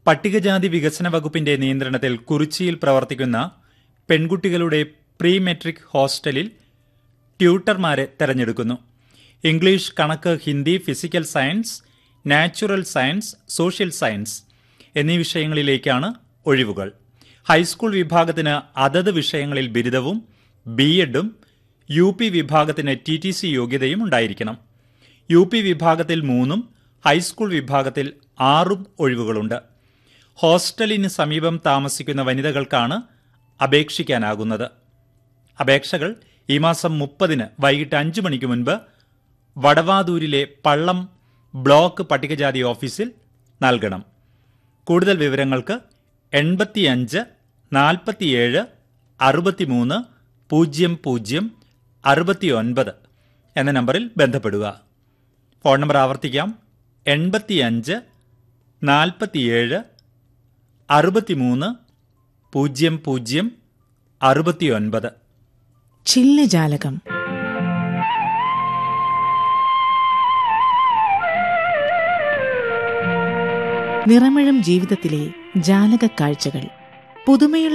പട്ടികജാതി വികസന വകുപ്പിന്റെ നിയന്ത്രണത്തിൽ കുറിച്ചിയിൽ പ്രവർത്തിക്കുന്ന പെൺകുട്ടികളുടെ പ്രീ മെട്രിക് ഹോസ്റ്റലിൽ ട്യൂട്ടർമാരെ തെരഞ്ഞെടുക്കുന്നു ഇംഗ്ലീഷ് കണക്ക് Hindi physical science natural science social science എന്നീ വിഷയങ്ങളിലേക്കാണ് ഒഴിവുകൾ ഹൈസ്കൂൾ വിഭാഗത്തിന് അതത് വിഷയങ്ങളിൽ ബിരുദവും ബി എഡും യു പി വിഭാഗത്തിന് ടി ടി സി യോഗ്യതയും ഉണ്ടായിരിക്കണം യു പി വിഭാഗത്തിൽ മൂന്നും ഹൈസ്കൂൾ വിഭാഗത്തിൽ ആറും ഒഴിവുകളുണ്ട് ഹോസ്റ്റലിന് സമീപം താമസിക്കുന്ന വനിതകൾക്കാണ് അപേക്ഷിക്കാനാകുന്നത് അപേക്ഷകൾ ഈ മാസം മുപ്പതിന് വൈകിട്ട് അഞ്ച് മണിക്ക് മുൻപ് വടവാതൂരിലെ പള്ളം ബ്ലോക്ക് പട്ടികജാതി ഓഫീസിൽ നൽകണം കൂടുതൽ വിവരങ്ങൾക്ക് എൺപത്തിയഞ്ച് നാൽപ്പത്തിയേഴ് അറുപത്തിമൂന്ന് പൂജ്യം പൂജ്യം അറുപത്തിയൊൻപത് എന്ന നമ്പറിൽ ബന്ധപ്പെടുക ഫോൺ നമ്പർ ആവർത്തിക്കാം എൺപത്തിയഞ്ച് നാൽപ്പത്തിയേഴ് അറുപത്തിമൂന്ന് പൂജ്യം പൂജ്യം അറുപത്തിയൊൻപത് ചില്ലജാലകം നിറമിഴും ജീവിതത്തിലെ ജാലക കാഴ്ചകൾ പുതുമയുള്ള